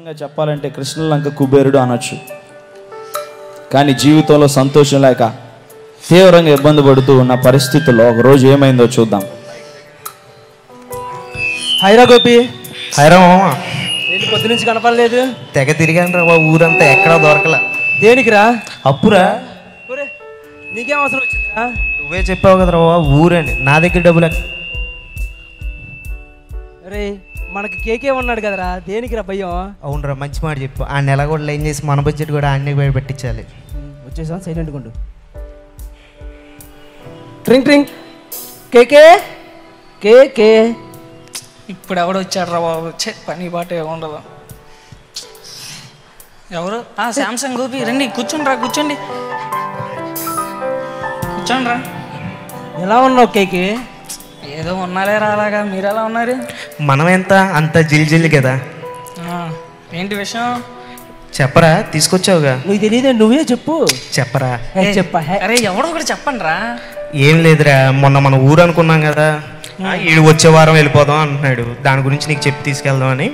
విధంగా చెప్పాలంటే కృష్ణలంక కుబేరుడు అనొచ్చు కానీ జీవితంలో సంతోషం లేక తీవ్రంగా ఇబ్బంది పడుతూ ఉన్న పరిస్థితుల్లో ఒక రోజు ఏమైందో చూద్దాం హైరా గోపి హైరా మామ ఏంటి పొద్దు నుంచి కనపడలేదు తెగ తిరిగాను రా బాబు ఊరంతా ఎక్కడా దొరకల దేనికిరా అప్పురా ఒరే, నీకేం అవసరం వచ్చిందిరా నువ్వే చెప్పావు కదరా బాబు ఊరని నా దగ్గర డబ్బులు ఎక్క- అరే మనకి కేకే ఉన్నాడు కదరా దేనికిరా భయం అవునరా మంచి మాట చెప్పు ఆ నెల కూడా లైన్ చేసి మన బడ్జెట్ కూడా అన్ని బయట పెట్టించాలి వచ్చేసాం సైలెంట్ కొండు ట్రింగ్ ట్రింగ్ కేకే కేకే ఇప్పుడు ఎవడు వచ్చాడు రా బాబు ఛే పని బాట ఉండదు ఎవరు ఆ శాంసంగ్ గోపి రండి కూర్చోండి రా కూర్చోండి కూర్చోండి రా ఎలా ఉన్నావు కేకే ఏదో ఉన్నాలే రా అలాగా మీరు ఎలా ఉన్నారు మనం ఎంత అంత జిల్ జిల్ కదా ఆ, ఏంటి విషయం చెప్పరా తీసుకొచ్చావుగా నీకు తెలియదే నువ్వే చెప్పు చెప్పరా ఏ, ఏ, చెప్పా హే. అరే ఎవడో ఒకటి చెప్పండి రా ఏం లేదురా మొన్న మన ఊరు అనుకున్నాం కదా ఆ, ఈడు వచ్చే వారం వెళ్ళిపోదాం అంటున్నాడు దాని గురించి నీకు చెప్పి తీసుకెళ్దాం అని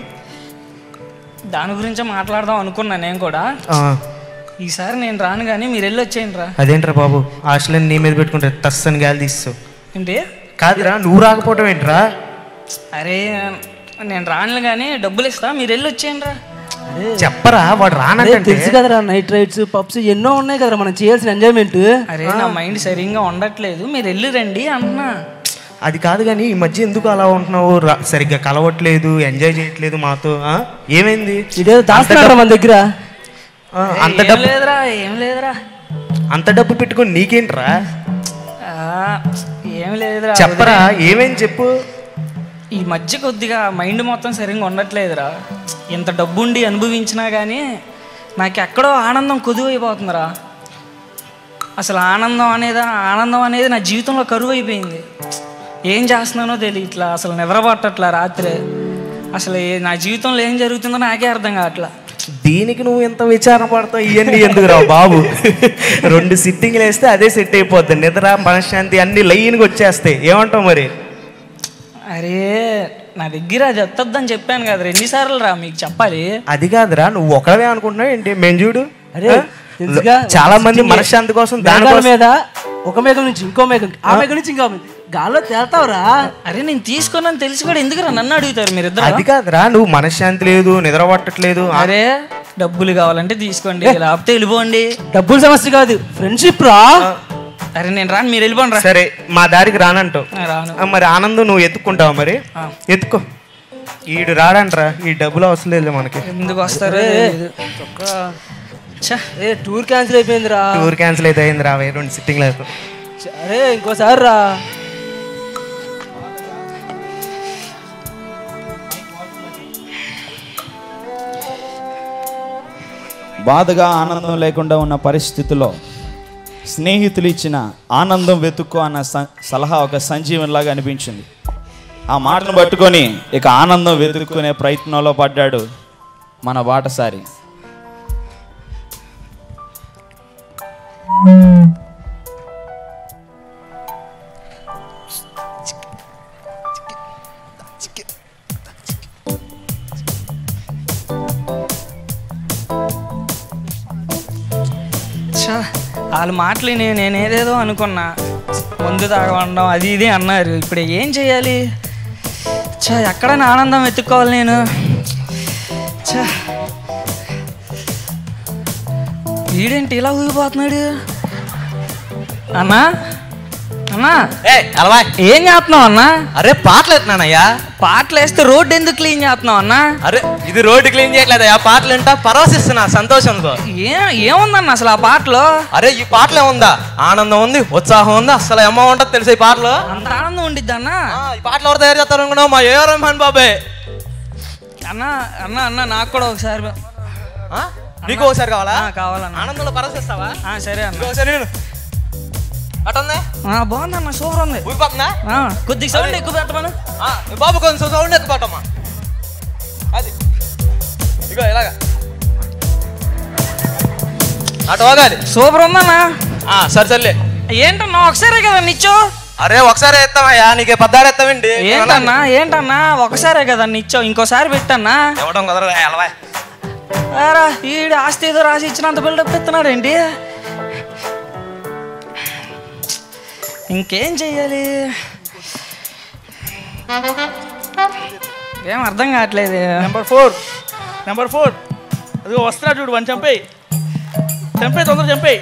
దాని గురించే మాట్లాడదాం అనుకున్నా నేను కూడా ఆ, ఈసారి నేను రాను కానీ మీరు వెళ్ళి వచ్చేయండి రా అదేంట్రా బాబు హాస్టల్ నీ మీద పెట్టుకుంటే తస్సని గాలి తీస్తావు ఏంటి కాదురా నువ్వు రాకపోవటం ఏంట్రా అరే నేను రాను కానీ డబ్బులు ఇస్తా మీరు వెళ్ళి వచ్చేయండి రా అరే చెప్పరా వాడు అరే, రానంటే తెలుసు కదరా నైట్ రైడ్స్ పబ్స్ ఎన్నో ఉన్నాయి కదరా మనం చేయాల్సిన ఎంజాయ్మెంట్ అరే నా మైండ్ సరిగ్గా ఉండట్లేదు మీరు వెళ్ళి రండి అంటున్నా అది కాదు కానీ ఈ మధ్య ఎందుకు అలా ఉంటున్నావు రా- సరిగ్గా కలవట్లేదు ఎంజాయ్ చేయట్లేదు మాతో ఆ? ఏమైంది ఇదేదో దాస్తున్నాడు మన దగ్గర ఆ, అంత ఏం డబ్బు లేదురా ఏం లేదురా అంత డబ్బు పెట్టుకొని నీకేంట్రా ఆ, ఏం లేదురా చెప్పరా ఏమైంది చెప్పు ఈ మధ్య కొద్దిగా మైండ్ మొత్తం సరిగ్గా ఉండట్లేదురా ఇంత డబ్బుండి అనుభవించినా కానీ నాకు ఎక్కడో ఆనందం కుదువైపోతుందిరా అసలు ఆనందం అనేది ఆనందం అనేది నా జీవితంలో కరువు అయిపోయింది ఏం చేస్తున్నానో తెలియట్లా అసలు నిద్రపట్టట్లా రాత్రి అసలు ఏ- నా జీవితంలో ఏం జరుగుతుందో నాకే అర్థం కావట్లా దీనికి నువ్వు ఎంత విచారణ పడతావు ఇవన్నీ ఎందుకు రా బాబు రెండు సిట్టింగ్లు వేస్తే అదే సెట్ అయిపోద్ది నిద్ర మనశ్శాంతి అన్ని లైన్గా వచ్చేస్తాయి ఏమంటావు మరి అరే నా దగ్గర అది ఎత్తొద్దని చెప్పాను కదా ఎన్నిసార్లు రా మీకు చెప్పాలి అది కాదురా నువ్వు ఒకడవే అనుకుంటున్నావు ఏంటి మేము చూడు అరే ఆ? తెలుసుగా చాలా మంది sitting మనశ్శాంతి కోసం మేఘాల దానికోసం మీద ఒక మేఘం నుంచి ఇంకో మేఘం ఆ మేఘం నుంచి ఇంకో మేఘం గాల్లో తేల్తావురా అరే నేను తీసుకున్నాను తెలిసి కూడా ఎందుకురా నన్ను అడుగుతారు మీరు ఇద్దరు అది కాదురా నువ్వు మనశ్శాంతి లేదు నిద్ర పట్టట్లేదు ఆ- అరే డబ్బులు కావాలంటే తీసుకోండి లేకపోతే వెళ్ళిపోండి డబ్బుల సమస్య కాదు ఫ్రెండ్షిప్ రా అరే నేను రాను మీరు వెళ్ళిపోండి రా సరే మా దారికి రానంటావు ఆ, రాను ఆ, మరి ఆనందం నువ్వు ఎత్తుకుంటావు మరి ఆ. ఎత్తుకో ఈడు రాడంట్రా ఈ డబ్బులు అవసరం లేదు మనకి ఎందుకు వస్తారో తెలీదు. ఛ, ఏ టూర్ క్యాన్సిల్ అయిపోయిందిరా టూర్ క్యాన్సిల్ అయితే అయింది రా రెండు సిట్టింగ్లు అయిపోయి అరే ఇంకోసారి రా బాధగా ఆనందం లేకుండా ఉన్న పరిస్థితిలో స్నేహితులు ఇచ్చిన ఆనందం వెతుక్కో అన్న స- సలహా ఒక సంజీవనిలాగా అనిపించింది ఆ మాటను పట్టుకొని ఇక ఆనందం వెతుక్కునే ప్రయత్నంలో పడ్డాడు మన బాటసారి ఛ, వాళ్ళ మాటలు నేను నేనేదేదో అనుకున్నా ముందు తాగడం అది ఇది అన్నారు ఇప్పుడు ఏం చేయాలి ఛ ఎక్కడైనా ఆనందం వెతుక్కోవాలి నేను ఛ వీడేంటి ఇలా ఊగిపోతున్నాడు అన్నా అన్నా ఏ అలవా ఏం చేస్తున్నావు అన్నా అరే పాటలు ఎత్తున్నానయ్యా పాటలు వేస్తే రోడ్డు ఎందుకు క్లీన్ చేస్తున్నావు అన్నా అరే ఇది రోడ్డు క్లీన్ చేయట్లేదయ్యా పాటలు వింటా పరవశిస్తున్నా సంతోషంతో ఏ ఏముందన్న అసలు ఆ పాటలో అరే ఈ పాటలే ఉందా ఆనందం ఉంది ఉత్సాహం ఉంది అసలు ఏమో ఉంటుంది తెలుసా ఈ పాటలు అంత ఆనందం ఉండిద్ది అన్న ఆ, ఈ పాటలు ఎవరు తయారు చేస్తారు అనుకున్నావు మా ఏ రహమాన్ బాబాయ్ అన్న అన్న అన్న నాకు కూడా ఒకసారి ఆ? నీకు ఒకసారి కావాలా ఆ, కావాలన్న ఆనందంలో పరవశిస్తావా ఆ, సరే అన్న ఒకసారి నేను అటుందా ఆ, బాగుందన్న సూపర్ ఉంది ఊపిపోతుందా ఆ, కొద్దిగా సౌండ్ ఎక్కువ పెట్టమను ఆ, ఈ బాబు కొంచెం సౌండ్ ఎక్కువ పట్టమ్మా అది ఇగో ఇలాగా అటు పోగాలి సూపర్ ఉందన్న ఆ, సరే సర్లే ఏంటన్నా ఒకసారే కదా నిచ్చు అరే ఒకసారి ఎత్తామయ్యా నీకే పద్దారు ఎత్తామండి ఏంటన్నా ఏంటన్నా ఒకసారే కదా నిచ్చో ఇంకోసారి పెట్టన్నా ఇవ్వడం కుదరదు అలవా ఏరా ఈడు ఆస్తి ఏదో రాసి ఇచ్చినంత బిల్డప్ ఇస్తున్నాడు ఏంటి ఇంకేం చెయ్యాలి ఏం అర్థం కావట్లేదు నెంబర్ ఫోర్ నెంబర్ ఫోర్ అదిగో వస్తున్నాడు చూడు వన్ చంపేయి చంపేయి తొందర చంపేయి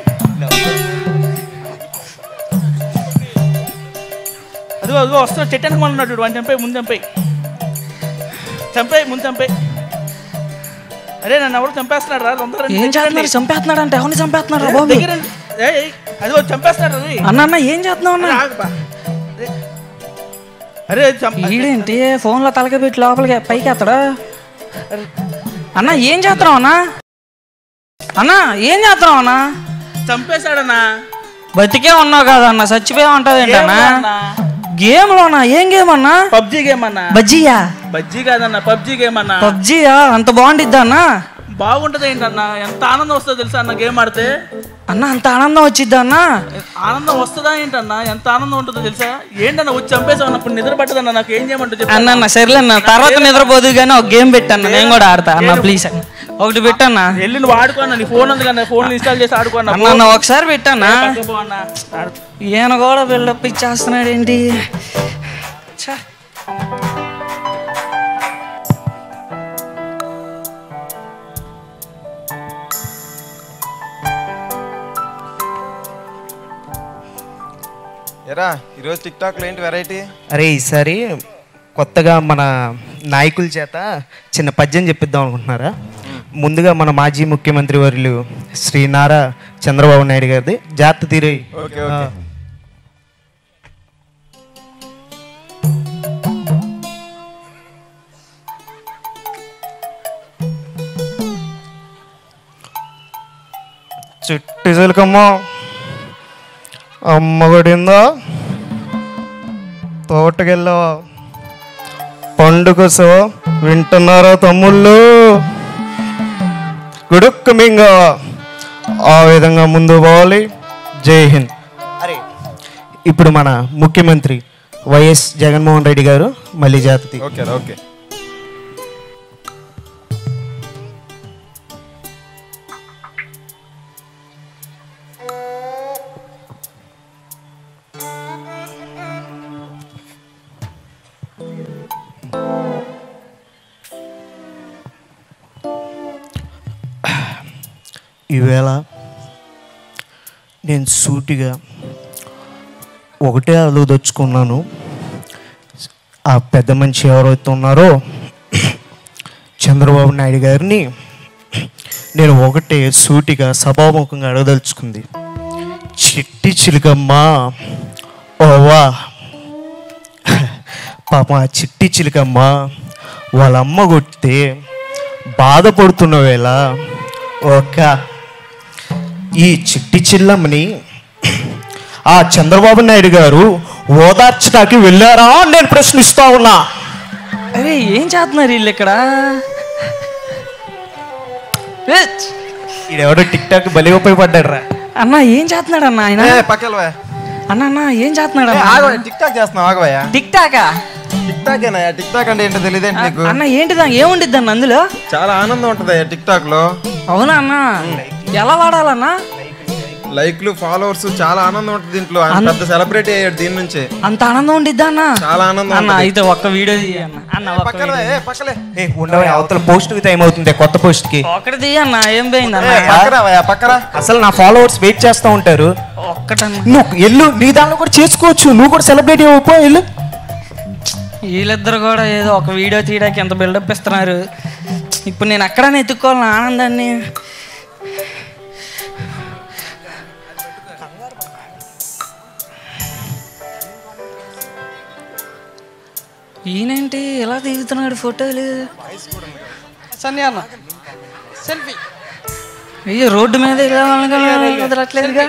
అదిగో అదిగో వస్తున్నాడు చెట్టు వెనక ఉన్నాడు చూడు వన్ చంపేయి ముందు చంపేయి చంపేయి ముందు చంపేయి అరే నన్ను ఎవరు చంపేస్తున్నాడు రా తొందరగా రండి, ఏం దగ్గర రండి. చేస్తున్నారు చంపేస్తున్నాడు అంటే ఎవరిని చంపేస్తున్నారు బాబు దగ్గర రండి. ఏయ్, ఏయ్, అదిగో చంపేస్తున్నాడు రీ. అన్న అన్న ఏం చేస్తున్నావు అన్న ఆగుపా. అరే, అరే చంప ఈడేంటి ఫోన్లో తలక పెట్టి లోపలికి పైకి ఎత్తడా అన్న ఏం చేస్తున్నావు అన్న అన్న ఏం చేస్తున్నావు అన్న చంపేశాడన్నా బతికే ఉన్నావు కదా అన్న చచ్చిపోయా ఉంటుంది ఏంటన్నా గేమ్ లోనా ఏం గేమ్ అన్నా పబ్జీ గేమ్ అన్నా బజ్జీయా బజ్జీ కాదన్న పబ్జీ గేమ్ అన్న పబ్జీయా అంత బాగుండిద్దా అన్న బాగుంటది ఏంటన్నా ఎంత ఆనందం వస్తుందో తెలుసా అన్న గేమ్ ఆడితే అన్న అంత ఆనందం వచ్చిద్దా అన్న ఆనందం వస్తుందా ఏంటన్నా ఎంత ఆనందం ఉంటుందో తెలుసా ఏంటన్నా వచ్చి చంపేసావు అప్పుడు నిద్ర పట్టదన్న నాకు ఏం చేయమంటూ చెప్పు అన్న అన్న సర్లే అన్న తర్వాత నిద్రపోదు కానీ ఒక గేమ్ పెట్టన్న నేను కూడా ఆడతా అన్న ప్లీజ్ అన్న ఒకటి పెట్టన్నా వెళ్ళి నువ్వు ఆడుకోన్నా నీ ఫోన్ ఉంది కదా ఫోన్ ఇన్స్టాల్ చేసి ఆడుకోన్నా అన్న అన్న ఒకసారి పెట్టన్నా పక్కకు పో అన్న. ఆడు. ఈయన కూడా బిల్డప్ ఇచ్చేస్తున్నాడు ఏంటి ఛ. ఎరా ఈరోజు టిక్ టాక్లో ఏంటి వెరైటీ అరే ఈసారి కొత్తగా మన నాయకుల చేత చిన్న పద్యం చెప్పిద్దాం అనుకుంటున్నారా ముందుగా మన మాజీ ముఖ్యమంత్రి వర్యులు శ్రీ నారా చంద్రబాబు నాయుడు గారిది జాత తీరే ఓకే ఓకే చుట్టి చిలకమ్మ అమ్మగడిందా తోటకెళ్ళావా పండుగ సో వింటున్నారా తమ్ముళ్ళు గుడుక్కు మింగా ఆ విధంగా ముందు పోవాలి జై హింద్ అరే ఇప్పుడు మన ముఖ్యమంత్రి వైఎస్ జగన్మోహన్ రెడ్డి గారు మళ్ళీ జాతి ఓకే ఓకే ఈవేళ నేను సూటిగా ఒకటే అలుగు తెచ్చుకున్నాను ఆ పెద్ద మనిషి ఎవరైతే ఉన్నారో చంద్రబాబు నాయుడు గారిని నేను ఒకటే సూటిగా సభాముఖంగా అడగదలుచుకుంది చిట్టి చిలుకమ్మ ఓవా పాప ఆ చిట్టి చిలుకమ్మ వాళ్ళ అమ్మ కొడితే బాధపడుతున్న వేళ ఒక ఈ చిట్టి చిల్లమ్మని ఆ చంద్రబాబు నాయుడు గారు ఓదార్చడానికి వెళ్ళారా అని నేను ప్రశ్నిస్తా ఉన్నా అరే ఏం చేస్తున్నారు వీళ్ళు ఇక్కడ ఏ, ఈడెవడో టిక్ టాక్ బలి ఉపయోగపడ్డాడు రా అన్న ఏం చేస్తున్నాడు అన్న ఆయన ఏ పక్కలవా అన్న అన్న ఏం చేస్తున్నాడు అన్న? ఆగవా టిక్ టాక్ చేస్తున్నావు ఆగవయ్యా టిక్ టాకా టిక్ టాక్ ఏనా టిక్ టాక్ అంటే ఏంటో తెలియదేంటి నీకు అన్న ఏంటిదా ఏముండిద్ది అన్న అందులో చాలా ఆనందం ఉంటుంది టిక్ టాక్ లో అవునా అన్న ఎలా వాడాలన్నా లైక్లు ఫాలోవర్స్ చాలా ఆనందం ఉంటుంది దీంట్లో ఆయన పెద్ద సెలబ్రిటీ అయ్యాడు దీని నుంచే అంత ఆనందం ఉండిద్దా అన్న చాలా ఆనందం అన్న ఉంటుంది. అయితే ఒక్క వీడియో తీయ అన్న అన్న ఒక్క పక్కన వీడియో. ఏ పక్కలే ఏ ఉండవే అవతల పోస్ట్ టైం అవుతుంది కొత్త పోస్ట్ కి ఒక్కటి తీయ అన్న ఏం పోయింది ఏ, అన్న పక్కరా వయ్యా, పక్కరా అసలు నా ఫాలోవర్స్ వెయిట్ చేస్తూ ఉంటారు ఒక్కటన్న నువ్వు ఎల్లు నీ దాంట్లో కూడా చేసుకోవచ్చు నువ్వు కూడా సెలబ్రిటీ అయిపో ఎల్లు వీళ్ళిద్దరు కూడా ఏదో ఒక వీడియో తీయడానికి ఎంత బిల్డప్ ఇస్తున్నారు ఇప్పుడు నేను ఎక్కడనే ఎత్తుక్కోవాలని ఆనందాన్ని ఈయనేంటి ఎలా దిగుతున్నాడు ఫోటోలు సన్నీ అన్న సెల్ఫీ అయ్యో రోడ్డు మీద వెళ్ళాలని వదలట్లేదుగా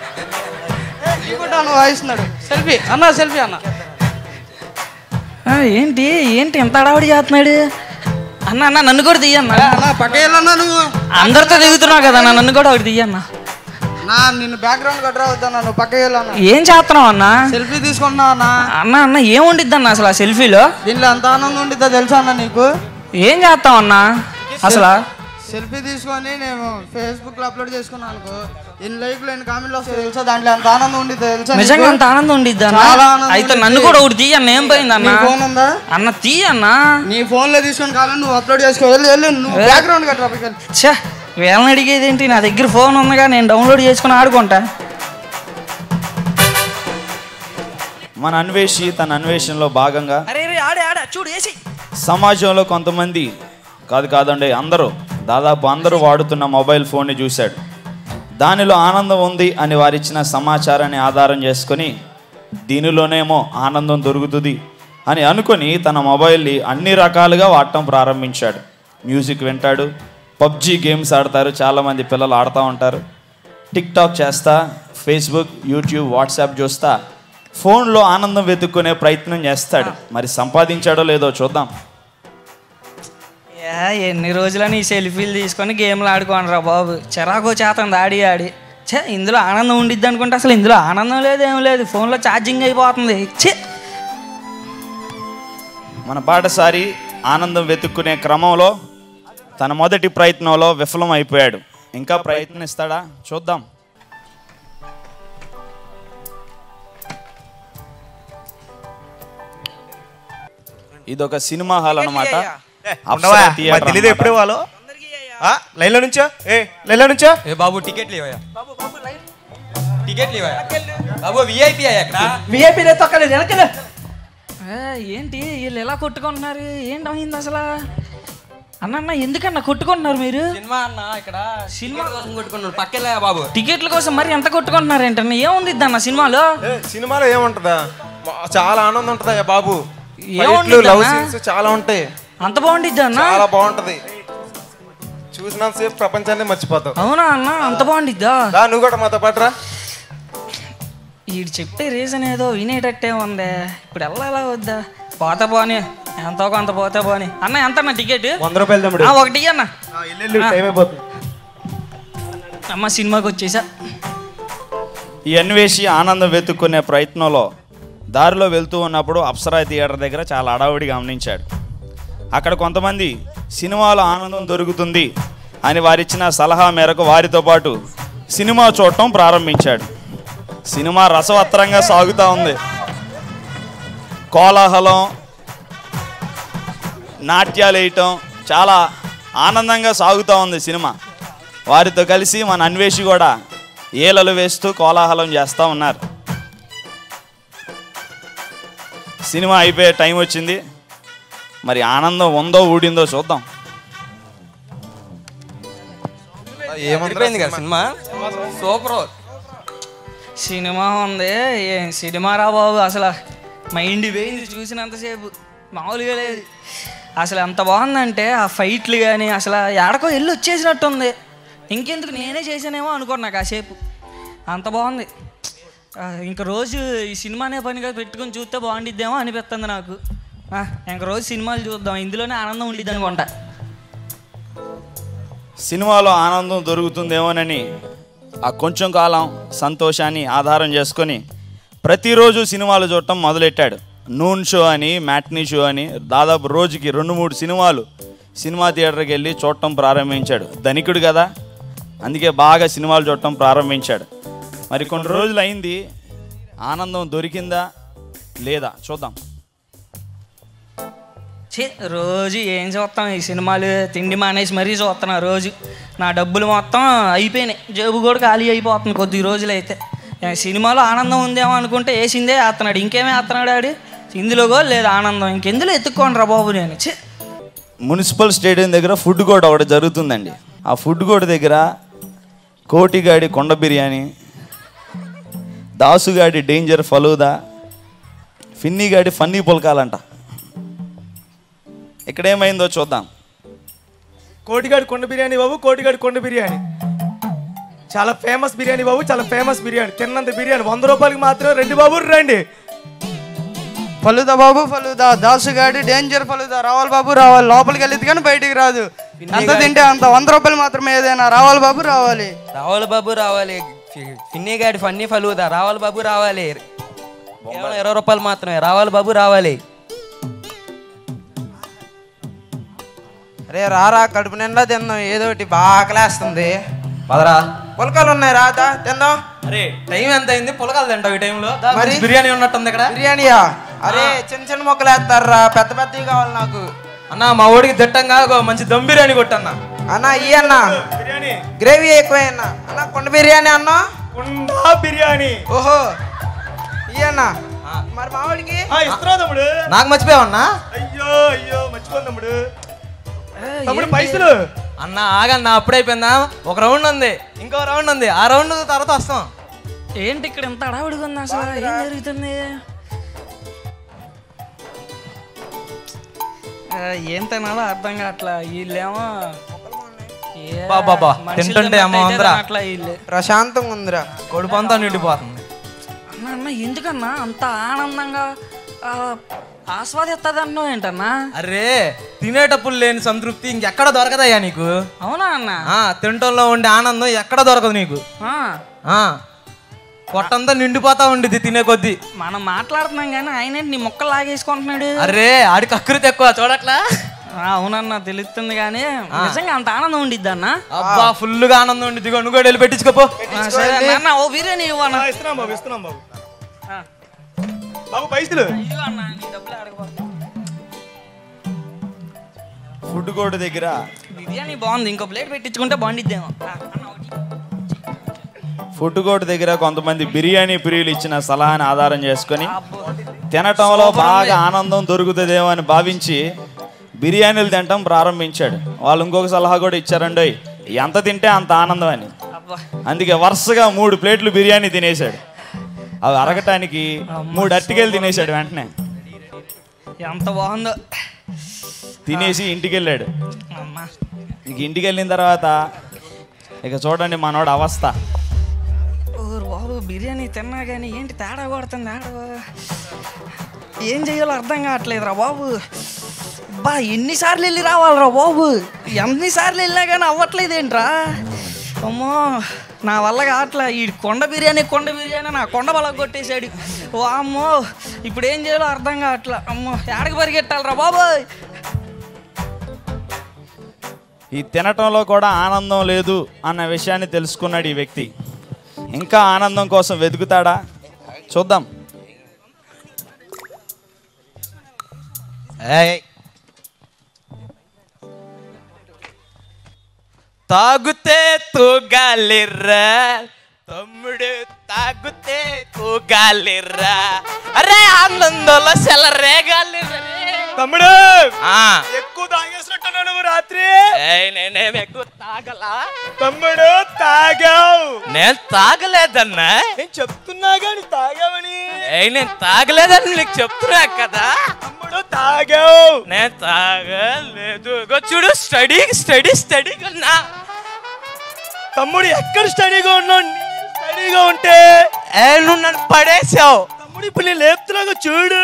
కూడా వాయిస్తున్నాడు సెల్ఫీ అన్న సెల్ఫీ అన్న ఆ, ఏంటి ఏంటి ఎంత అడావిడి చేస్తున్నాడు అన్న అన్న నన్ను కూడా తీయన్న అన్న పక్క వెళ్ళన్నా నువ్వు అందరితో దిగుతున్నావు కదా అన్న, నన్ను కూడా ఒకటి తీయన్న నా నిన్ను బ్యాక్గ్రౌండ్ కట్ రావద్దన్నా నువ్వు పక్క వెళ్ళన్నా ఏం చేస్తున్నావు అన్న సెల్ఫీ తీసుకున్నా అన్న అన్న అన్న ఏం ఉండిద్ది అన్న అసలు ఆ సెల్ఫీలో దీనిలో ఎంత ఆనందం ఉండిద్దో తెలుసా అన్న నీకు ఏం చేస్తావు అన్న అసలు సెల్ఫీ తీసుకొని నేను ఫేస్బుక్ లో అప్లోడ్ చేసుకున్నాను అనుకో ఎన్ని లైక్లు ఎన్ని కామెంట్లు వస్తాయి తెలుసా దాంట్లో ఎంత ఆనందం ఉంది తెలుసా నీకు? నిజంగా అంత ఆనందం ఉండిద్ది అన్న చాలా ఆనందం అయితే ఉండిద్ది. నన్ను కూడా ఒకటి తీయన్న ఏం పోయింది అన్న నీ ఫోన్ ఉందా అన్న తీయన్నా నీ ఫోన్ లో తీసుకొని కావాలని నువ్వు అప్లోడ్ చేసుకో వెళ్ళు వెళ్ళు నువ్వు బ్యాక్గ్రౌండ్ కట్టరా పైకి వెళ్ళు. ఛే వీళ్ళని అడిగేది ఏంటి నా దగ్గర ఫోన్ ఉందిగా నేను డౌన్లోడ్ చేసుకుని ఆడుకుంటా మన అన్వేషి తన అన్వేషణలో భాగంగా అరే రే ఆడే ఆడే చూడు వేసి సమాజంలో కొంతమంది కాదు కాదండి అందరూ దాదాపు అందరూ వాడుతున్న మొబైల్ ఫోన్ని చూశాడు దానిలో ఆనందం ఉంది అని వారిచ్చిన సమాచారాన్ని ఆధారం చేసుకొని దీనిలోనేమో ఆనందం దొరుకుతుంది అని అనుకొని తన మొబైల్ని అన్ని రకాలుగా వాడటం ప్రారంభించాడు మ్యూజిక్ వింటాడు పబ్జి గేమ్స్ ఆడతారు చాలామంది పిల్లలు ఆడుతూ ఉంటారు టిక్ టాక్ చేస్తా ఫేస్బుక్ యూట్యూబ్ వాట్సాప్ చూస్తా ఫోన్లో ఆనందం వెతుక్కునే ప్రయత్నం చేస్తాడు మరి సంపాదించాడో లేదో చూద్దాం ఏ, ఎన్ని రోజులని ఈ సెల్ఫీలు తీసుకొని గేమ్లు ఆడుకోనరా బాబు చిరాకు చేతంది ఆడి ఆడి ఛే ఇందులో ఆనందం ఉండిద్ది అనుకుంటే అసలు ఇందులో ఆనందం లేదు ఏం లేదు ఫోన్లో ఛార్జింగ్ అయిపోతుంది ఛే మన పాటసారి ఆనందం వెతుక్కునే క్రమంలో తన మొదటి ప్రయత్నంలో విఫలం అయిపోయాడు ఇంకా ప్రయత్నిస్తాడా చూద్దాం ఇదొక సినిమా హాల్ అనమాట ఉండవా మరి తెలీదు ఎప్పుడు వాళ్ళు ఆ, లైన్లో నుంచో ఏ లైన్లో నుంచో ఏ బాబు టికెట్ లేవయ్యా టికెట్ లేవయ్యా బాబు విఐపి అయ్యా ఇక్కడ విఐపీ లేదు తొక్కలేదు వెనకలే ఏ, ఏంటి వీళ్ళు ఎలా కొట్టుకుంటున్నారు ఏంటమైంది అసలు అన్న అన్న ఎందుకన్నా కొట్టుకుంటున్నారు మీరు సినిమా అన్న ఇక్కడ సినిమా సినిమా కోసం కొట్టుకున్నాడు పక్కలే బాబు టికెట్ల కోసం మరి ఎంత కొట్టుకుంటున్నారు ఏంటన్న ఏముంది అన్న సినిమాలో ఏ, సినిమాలో ఏముంటుందా మా- చాలా ఆనందం ఉంటుందా బాబు ఏముండిద్దా లవ్ అన్న? సీన్స్ చాలా ఉంటాయి అంత బాగుండిద్ది అన్న చాలా బాగుంటది చూసినంతసేపు ప్రపంచాన్ని మర్చిపోతావు అవునా అన్న అంత బాగుండిద్దా రా నువ్వు కూడా మాతో పాటు రా వీడు చెప్పే రీజన్ ఏదో వినేటట్టే ఉంది ఇప్పుడు వెళ్ళాలా వద్దా పోతే పోని ఎంతో కొంత పోతే పోని అన్న ఎంత అన్న టికెట్ వంద రూపాయలు తమ్ముడు ఆ, ఒకటి అన్న ఆ, ఇల్లు ఇల్లు, టైం అయిపోతుంది అమ్మ సినిమాకి వచ్చేసా ఈ అన్వేషి ఆనందం వెతుక్కునే ప్రయత్నంలో దారిలో వెళ్తూ ఉన్నప్పుడు అప్సరా థియేటర్ దగ్గర చాలా అడావుడి గమనించాడు అక్కడ కొంతమంది సినిమాలో ఆనందం దొరుకుతుంది అని వారిచ్చిన సలహా మేరకు వారితో పాటు సినిమా చూడటం ప్రారంభించాడు సినిమా రసవత్తరంగా సాగుతూ ఉంది కోలాహలం నాట్యాలు వేయటం చాలా ఆనందంగా సాగుతూ ఉంది సినిమా వారితో కలిసి మన అన్వేషి కూడా ఏలలు వేస్తూ కోలాహలం చేస్తూ ఉన్నారు సినిమా అయిపోయే టైం వచ్చింది మరి ఆనందం ఉందో ఊడిందో చూద్దాం ఏమైంది కదా సినిమా సూపర్ సినిమా ఉంది ఏం సినిమా రా బాబు అసలు మైండ్ పోయింది చూసినంతసేపు మామూలుగా లేదు అసలు ఎంత బాగుందంటే ఆ ఫైట్లు కానీ అసలు ఎడకో వెళ్ళి వచ్చేసినట్టుంది ఇంకెందుకు నేనే చేసానేమో అనుకున్నా కాసేపు అంత బాగుంది ఆ, ఇంక రోజు ఈ సినిమానే పనిగా పెట్టుకొని చూస్తే బాగుండిద్దేమో అనిపిస్తుంది నాకు ఆ, ఇంక రోజు సినిమాలు చూద్దాం ఇందులోనే ఆనందం ఉండిద్ది అనుకుంటా సినిమాలో ఆనందం దొరుకుతుందేమోనని ఆ కొంచెం కాలం సంతోషాన్ని ఆధారం చేసుకొని ప్రతిరోజు సినిమాలు చూడటం మొదలెట్టాడు నూన్ షో అని మ్యాట్నీ షో అని దాదాపు రోజుకి రెండు మూడు సినిమాలు సినిమా థియేటర్కి వెళ్ళి చూడటం ప్రారంభించాడు ధనికుడు కదా అందుకే బాగా సినిమాలు చూడటం ప్రారంభించాడు మరి కొన్ని రోజులు అయింది ఆనందం దొరికిందా లేదా చూద్దాం ఛీ రోజు ఏం చూస్తాం ఈ సినిమాలు తిండి మానేసి మరీ చూస్తున్నా రోజు నా డబ్బులు మొత్తం అయిపోయినాయి జేబు కూడా ఖాళీ అయిపోతుంది కొద్ది రోజులు అయితే ఏ, సినిమాలో ఆనందం ఉందేమో అనుకుంటే వేసిందే వేస్తున్నాడు ఇంకేమే వేస్తున్నాడు ఆడు ఇందులో కూడా లేదు ఆనందం ఇంకెందులో ఎత్తుక్కోండి రా బాబు నేను ఛీ మున్సిపల్ స్టేడియం దగ్గర ఫుడ్ కోర్ట్ ఒకటి జరుగుతుందండి ఆ ఫుడ్ కోర్ట్ దగ్గర కోటిగాడి కొండ బిర్యానీ దాసుగాడి డేంజర్ ఫలూదా ఫిన్నీగాడి ఫన్నీ పుల్కాలంట ఇక్కడ ఏమైందో చూద్దాం కోటిగాడి కొండ బిర్యానీ బాబు కోటిగాడి కొండ బిర్యానీ చాలా ఫేమస్ బిర్యానీ బాబు చాలా ఫేమస్ బిర్యానీ తిన్నంత బిర్యానీ వంద రూపాయలకి మాత్రం రెండు బాబు రండి ఫలుదా బాబు ఫలుదా దాసుగాడి డేంజర్ ఫలుదా రావాలి బాబు రావాలి లోపలికి వెళ్ళేది కానీ బయటికి రాదు ఎంత తింటే అంత వంద రూపాయలు మాత్రమే ఏదైనా రావాలి బాబు రావాలి రావాలి బాబు రావాలి ఫి- ఫిన్నీ గాడి ఫన్నీ ఫలుదా రావాలి బాబు రావాలి కేవలం ఇరవై రూపాయలు మాత్రమే రావాలి బాబు రావాలి అరే రారా కడుపు నిండా తిందాం ఏదో ఒకటి బాగా ఆకలేస్తుంది పదరా పులకాలు ఉన్నాయి రా దా, తిందాం అరే టైం ఎంత అయింది పులకాలు తింటావు ఈ టైంలో మరి? మరి బిర్యానీ ఉన్నట్టుంది ఇక్కడ బిర్యానీయా అరే చిన్న చిన్న మొక్కలు వేస్తారా పెద్ద పెద్దవి కావాలి నాకు అన్న మా ఊడికి దిట్టంగా ఒక మంచి దమ్ బిర్యానీ కొట్టన్న అన్న ఈ అన్న గ్రేవీ ఎక్కువ అన్న అన్న కొండ బిర్యానీ అన్న కుండా బిర్యానీ ఓహో ఈ అన్న మరి మావాడికి ఆ, ఇస్తున్నా తమ్ముడు నాకు మర్చిపోయావన్నా అయ్యో అయ్యో మర్చిపోను తమ్ముడు తమ్ముడు పైసలు అన్న ఆగన్న అప్పుడైపోయిందా ఒక రౌండ్ ఉంది ఇంకో రౌండ్ ఉంది ఆ రౌండ్ తర్వాత వస్తాం ఏంటి ఇక్కడ ఇంత అడావుడిగా ఉంది అసలు ఏం జరుగుతుంది ఆ, ఏం తినాలో అర్థం కావట్లా వీళ్ళేమో ఏ, బాబా మనుషులు తింటుంటే అమ్మ తిన్నట్టయితే అందరా తినట్లా వీళ్ళు ప్రశాంతంగా ఉందిరా కొడుపు అంతా నిండిపోతుంది అన్న అన్న ఎందుకన్నా అంత ఆనందంగా ఆ, ఆస్వాదిస్తుంది అన్నావు ఏంటన్నా అరే తినేటప్పుడు లేని సంతృప్తి ఇంకెక్కడ దొరకదయ్యా నీకు అవునా అన్న ఆ తినటంలో ఉండే ఆనందం ఎక్కడ దొరకదు నీకు ఆ, ఆ పొట్టంతా నిండిపోతా ఉండిద్ది తినే కొద్దీ మనం మాట్లాడుతున్నాం కానీ ఆయన ఏంటి నీ మొక్కలు లాగేసుకుంటున్నాడు అరే ఆడికి అకృతి ఎక్కువ చూడట్లా ఆ, అవునన్నా తెలుస్తుంది కానీ నిజంగా అంత ఆనందం ఉండిద్ది అన్న అబ్బా ఫుల్గా ఆనందం ఉండిద్ది ఇగో నువ్వు కూడా వెళ్ళి పెట్టించుకోపో ఆ, సరే అన్న, అన్న ఓ బిర్యానీ ఇవ్వనా ఆ, ఇస్తున్నాం బాబు ఇస్తున్నాం బాబు బాబు పైసలు అయ్యో అన్న నీ డబ్బులు అడగబోతు ఫుడ్ కోర్ట్ దగ్గర బిర్యానీ బాగుంది ఇంకో ప్లేట్ పెట్టించుకుంటే బాగుండిద్దేమో ఆ, అన్న ఒకటి. ఫుడ్ కోర్ట్ దగ్గర కొంతమంది బిర్యానీ ప్రియులు ఇచ్చిన సలహాని ఆధారం చేసుకొని తినటంలో బాగా ఆనందం దొరుకుతుందేమో అని భావించి బిర్యానీలు తినటం ప్రారంభించాడు వాళ్ళు ఇంకొక సలహా కూడా ఇచ్చారండి ఎంత తింటే అంత ఆనందం అని అబ్బా అందుకే వరుసగా మూడు ప్లేట్లు బిర్యానీ తినేశాడు అవి అరగటానికి మూడు అట్టికెళ్ళి తినేశాడు వెంటనే ఎంత బాగుందో తినేసి ఇంటికి వెళ్ళాడు అమ్మా ఇంక ఇంటికి వెళ్ళిన తర్వాత ఇక చూడండి మనోడు అవస్థ ఓరు బాబు బిర్యానీ తిన్నా కానీ ఏంటి తేడా కొడుతుంది ఆడ ఏం చేయాలో అర్థం కావట్లేదురా బాబు బా ఎన్నిసార్లు వెళ్ళి రావాలిరా బాబు ఎన్నిసార్లు వెళ్ళినా కానీ అవ్వట్లేదు ఏంట్రా అమ్మో నా వల్ల కావట్లే ఈ కొండ బిర్యానీ కొండ బిర్యానీ నా కొండ బల కొట్టేశాడు ఓ అమ్మో ఇప్పుడు ఏం చేయాలో అర్థం కావట్లే అమ్మో ఏడకి పరిగెట్టాలిరా బాబోయ్ ఈ తినటంలో కూడా ఆనందం లేదు అన్న విషయాన్ని తెలుసుకున్నాడు ఈ వ్యక్తి ఇంకా ఆనందం కోసం వెతుకుతాడా చూద్దాం ఏయ్. తాగుతే తూగాలిర్రా తమ్ముడు తాగుతే తూగాలిర్రా అరే ఆనందంలో సెలరేగాలిర్రా తమ్ముడు ఆ. ఎక్కువ తాగేసినట్టున్నావు నువ్వు రాత్రి ఏయ్, నేనేం ఎక్కువ తాగలా తమ్ముడు తాగావు నేను తాగలేదన్నా నేను చెప్తున్నా కానీ తాగావని ఏయ్ నేను తాగలేదని నీకు చెప్తున్నా కదా తమ్ముడు తాగావు నేను తాగలేదు ఇగో చూడు స్టడీ స్టడీ స్టడీగా ఉన్నా తమ్ముడు ఎక్కడ స్టడీగా ఉన్నావు నీ స్టడీగా ఉంటే ఏ నువ్వు నన్ను పడేసావు తమ్ముడు ఇప్పుడు నేను లేపుతున్నాగా చూడు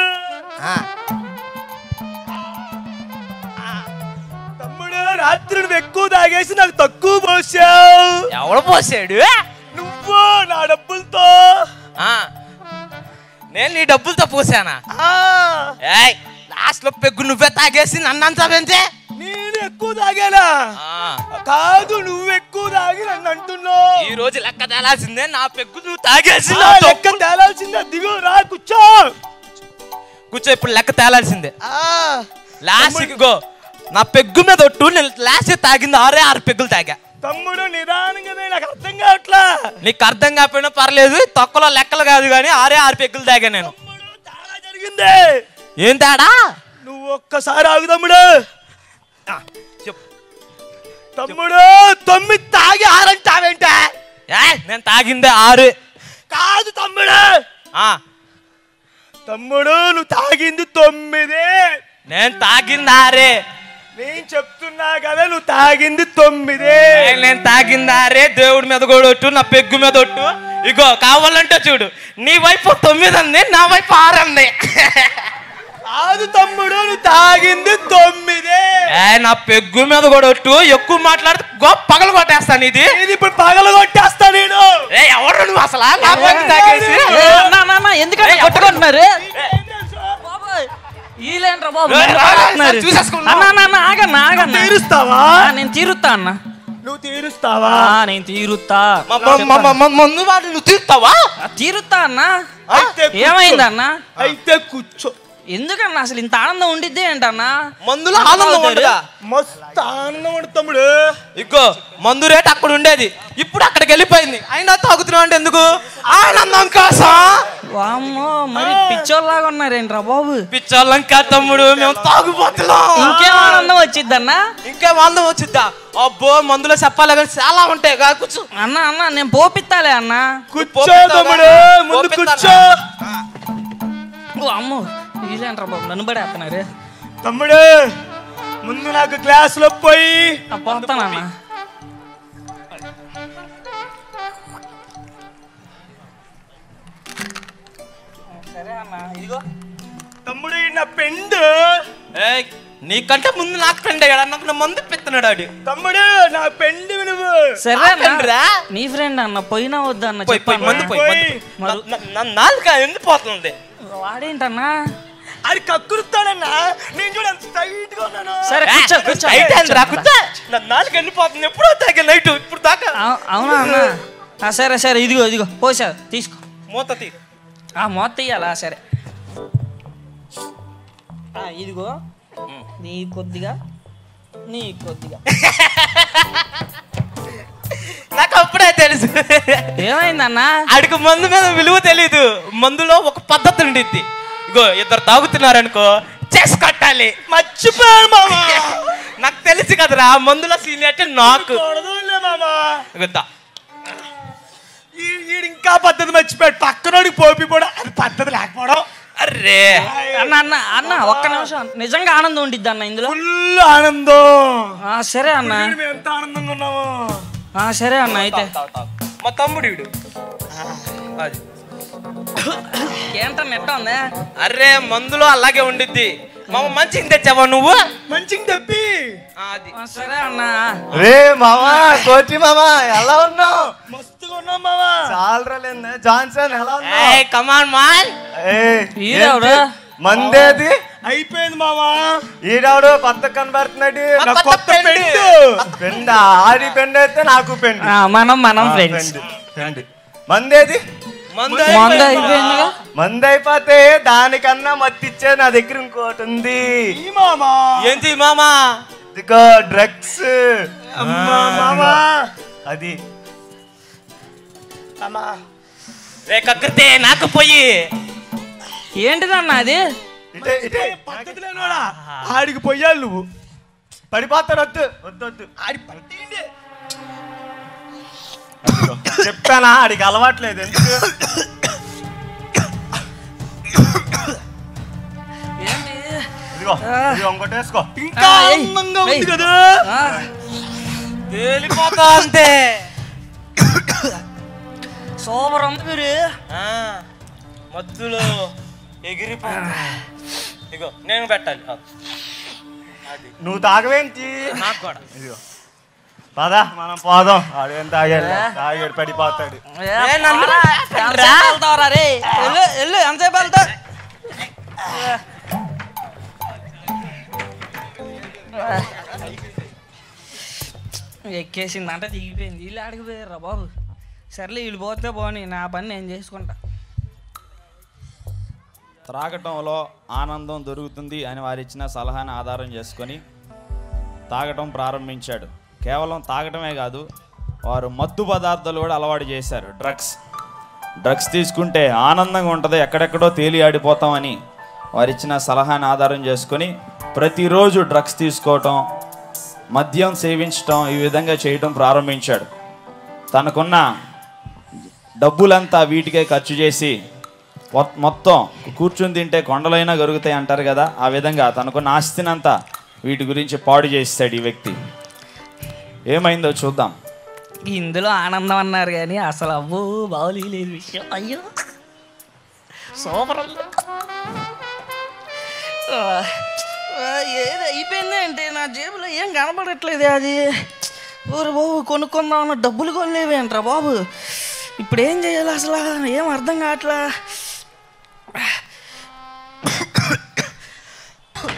తమ్ముడు రాత్రి నువ్వు ఎక్కువ తాగేసి నాకు తక్కువ పోసావు ఎవడు పోసాడు నువ్వు నా డబ్బులతో ఆ, నేను నీ డబ్బులతో పోసానా ఆ, ఏయ్ లాస్ట్ లో పెగ్గు నువ్వే తాగేసి నన్ను అంతావేంటే నేను ఎక్కువ తాగానా కాదు నువ్వు ఎక్కువ తాగి నన్ను అంటున్నావు ఈ రోజు లెక్క తేలాల్సిందే నా పెగ్గు నువ్వు తాగేసి ఆ, నా లెక్క తొక్కు- తేలాల్సిందే దిగు రా కూర్చో కూర్చో ఇప్పుడు లెక్క తేలాల్సిందే ఆ, లాస్ట్ గో నా పెగ్గు మీద ఒట్టు నేను లాస్ట్ తాగింది ఆరే ఆరు పెగ్గులు తాగా తమ్ముడు నిదానంగా నే, నాకు అర్థం కావట్లా నీకు అర్థం కాకపోయినా పర్లేదు తొక్కలో లెక్కలు కాదు కానీ ఆరే ఆరు పెగ్గులు తాగా నేను తేడా జరిగింది ఏం తేడా నువ్వు ఒక్కసారి ఆగు తమ్ముడు ఆ, చెప్పు తమ్ముడు తొమ్మిది తాగి ఆరంటావేంటే ఏయ్, నేను తాగిందే ఆరు కాదు తమ్ముడు ఆ, తమ్ముడు నువ్వు తాగింది తొమ్మిది నేను తాగింది ఆరే నేను చెప్తున్నా కదా నువ్వు తాగింది తొమ్మిది ఏయ్, నేను తాగింది ఆరే దేవుడి మీద కూడా ఒట్టు నా పెగ్గు మీద ఒట్టు ఇగో కావాలంటే చూడు నీ వైపు తొమ్మిది అంది నా వైపు ఆరు అంది కాదు తమ్ముడు నువ్వు తాగింది తొమ్మిది ఏ నా పెగ్గు మీద కూడా ఒట్టు ఎక్కువ మాట్లాడితే గొప్ప పగలు కొట్టేస్తాను ఇది ఇది ఇప్పుడు పగల కొట్టేస్తా నేను ఏ ఎవరు నువ్వు అసలు నా పెగ్గు తాగేసి ఏ, అన్న, అన్న, అన్న, ఎందుకంటే కొట్టుకుంటున్నారు బాబోయ్, వీళ్ళే వీళ్ళేంట్రా బాబు ఏయ్, నన్ను రా, రా, పారేస్తున్నారు. చూసేసుకున్నాం. అన్న అన్న, అన్న ఆగన్న ఆగన్న తీరుస్తావా? ఆ, నేను తీరుతా అన్న నువ్వు తీరుస్తావా ఆ, నేను తీరుతా మందు వాడు నువ్వు తీరుతావా ఆ, తీరుతా అన్న అయితే కూర్చో. ఏమైందన్నా అయితే కూర్చో ఎందుకన్నా అసలు ఇంత ఆనందం ఉండిద్దే ఏంటన్నా మందులో ఆనందం ఉండదా మస్తు ఆనందం ఉంది తమ్ముడు ఇగో మందు రేట్ అక్కడ ఉండేది ఇప్పుడు అక్కడికి వెళ్ళిపోయింది అయినా తాగుతున్నావు అంటే ఎందుకు ఆనందం కోసం వామ్మో మరి పిచ్చోళ్ళలాగా ఉన్నారేంట్రా బాబు పిచ్చోళ్ళం కా తమ్ముడు మేము తాగుబోతున్నాం ఇంకేం ఆనందం వచ్చిద్దన్నా ఇంకేం ఆనందం వచ్చిద్దా అబ్బో మందులో చెప్పాలి కానీ చాలా ఉంటాయి కా కూర్చో అన్న అన్న నేను పోపిత్తాలే అన్న కూర్చో తమ్ముడు ముందు కూర్చో ఓ అమ్మో వీళ్ళేంట్రా బాబు నన్ను పడేస్తున్నారు తమ్ముడు ముందు నాకు క్లాసులో పోయి పోతానన్న సరే అన్న ఇదిగో తమ్ముడు ఈ నా పెండు ఏయ్, నీకంటే ముందు నాకు ఫ్రెండ్ అయ్యాడు నాకు నా మందు పెత్తనాడు ఆడు తమ్ముడు నా పెండు నువ్వు సరే అన్న ఆపండిరా. నీ ఫ్రెండ్ అన్న పోయినా వద్దా అన్న పోయి పోయి చెప్పన్నా మందు పోయి మందు నా- నా- నా నాలుక ఎందుకు పోతుంది వాడేంటన్నా అది కక్కురుతాడన్నా నేను చూడ ఎంత టైట్ గా ఉన్నాను సరే కూర్చో కూర్చో అయితే రా కూర్చో నా నాలుక ఎండిపోతుంది ఎప్పుడో తాగే నైట్ ఇప్పుడు దాకా అవు- అవునా అన్న ఆ, సరే సరే ఇదిగో ఇదిగో పోసా తీసుకో మూత తీ ఆ మూత తీయాలా సరే ఆ, ఇదిగో నీ కొద్దిగా నీ కొద్దిగా నాకు అప్పుడే తెలుసు ఏమైందన్నా ఆడికి మందు మీద విలువ తెలీదు మందులో ఒక పద్ధతి ఉండిద్ది ఇగో ఇద్దరు తాగుతున్నారనుకో చేసి కట్టాలి మర్చిపోయాను మామ నాకు తెలుసు కదరా మందులో సీనియర్ నాకు కొడదులే మామ ఇగో దా. ఈ- ఈడు ఇంకా పద్ధతి మర్చిపోయాడు పక్కనోడికి పోపి కూడా అది పద్ధతి లేకపోవడం అర్రే అన్న అన్న అన్న ఒక్క నిమిషం నిజంగా ఆనందం ఉండిద్ది అన్న ఇందులో ఫుల్ ఆనందం ఆ, సరే అన్న చూడు మేము ఎంత ఆనందంగా ఉన్నామో ఆ, సరే అన్న అయితే మా తమ్ముడు వీడు అది ఏంటన్న ఎట్ట ఉంది అర్రే మందులో అలాగే ఉండిద్ది మామ మంచిగా తెచ్చావా నువ్వు మంచిగా తెప్పి ఆ, అది ఆ, సరే అన్న రే మామా కోచి మామా ఎలా ఉన్నావు మస్తుగా ఉన్నాం మామా చాలా రోజులైంది జాన్సన్ ఎలా ఉన్నావు ఏయ్ కమాన్ మాన్ ఏయ్, ఈడెవడు? ఏంటి? మందేది అయిపోయింది మామా ఈడాడు కొత్త కనబడుతున్నాడు మా నా కొత్త కొత్త పెండు. పెండు పెండ ఆడి పెండు అయితే నాకు పెండు ఆ, మనం మనం ఆ, ఫ్రెండ్స్ పెండు, పెండు మందేది మందు మందు అయిపోయింది. అయిపోయిందిగా మంది అయిపోతే దానికన్నా మత్తిచ్చే నా దగ్గర ఇంకోటి ఉంది ఈ మామా ఏంటి మామా ఇదిగో డ్రగ్స్ అమ్మా మామా అది అమ్మా రే కక్కతే నాకు పోయి ఏంటిదన్న అది ఇటే ఇటే పద్ధతి లేనివాడా ఆడికి పోయాలి నువ్వు పడిపోతాడు వద్దు వద్దు వద్దు ఆడి పట్టిండి చెప్పానా ఆడికి అలవాట్లేదు ఎందుకు ఏంటి ఇదిగో ఇదిగో ఇంకోటి వేసుకో ఇంకా ఆ, ఏయ్, ఆనందంగా ఉంది ఏయ్. కదా ఆ, తేలిపోతా అంతే సూపర్ ఉంది మీరు ఆ, మత్తులో ఎగిరిపోతా ఇగో నేను పెట్టాలి ఆ, అది నువ్వు తాగవేంటి నాకు కూడా ఇదిగో పదా మనం పోదాం ఆడేం తాగాడు తాగాడు పడిపోతాడు ఏ, ఏ, నన్ను పోరా, ఎంతసేపు వెళ్తావురా రే వెళ్ళు వెళ్ళు ఎంతసేపు వెళ్తావు ఎక్కేసింది అంటే దిగిపోయింది వీళ్ళు ఆడికిపోయారా బాబు సర్లే వీళ్ళు పోతే పోనీ నా పని నేను చేసుకుంటా త్రాగటంలో ఆనందం దొరుకుతుంది అని వారు ఇచ్చిన సలహాని ఆధారం చేసుకొని తాగటం ప్రారంభించాడు కేవలం తాగటమే కాదు వారు మత్తు పదార్థాలు కూడా అలవాటు చేశారు డ్రగ్స్ డ్రగ్స్ తీసుకుంటే ఆనందంగా ఉంటుంది ఎక్కడెక్కడో తేలి ఆడిపోతామని వారు ఇచ్చిన సలహాని ఆధారం చేసుకొని ప్రతిరోజు డ్రగ్స్ తీసుకోవటం మద్యం సేవించటం ఈ విధంగా చేయటం ప్రారంభించాడు తనకున్న డబ్బులంతా వీటికే ఖర్చు చేసి మొ- మొత్తం కూర్చుని తింటే కొండలైనా గరుగుతాయి అంటారు కదా ఆ విధంగా తనకున్న ఆస్తినంతా వీటి గురించి పాడు చేస్తాడు ఈ వ్యక్తి ఏమైందో చూద్దాం ఇందులో ఆనందం అన్నారు కానీ అసలు అవ్వో బాగోలేదు విషయం అయ్యో సూపర్ ఉంది. ఆ, ఆ, ఏది అయిపోయింది అంటే నా జేబులో ఏం కనపడట్లేదు అది ఊరు బాబు కొనుక్కుందాం అన్న డబ్బులు కొనలేవేంట్రా బాబు ఇప్పుడు ఏం చేయాలి అసలు ఏం అర్థం కావట్లా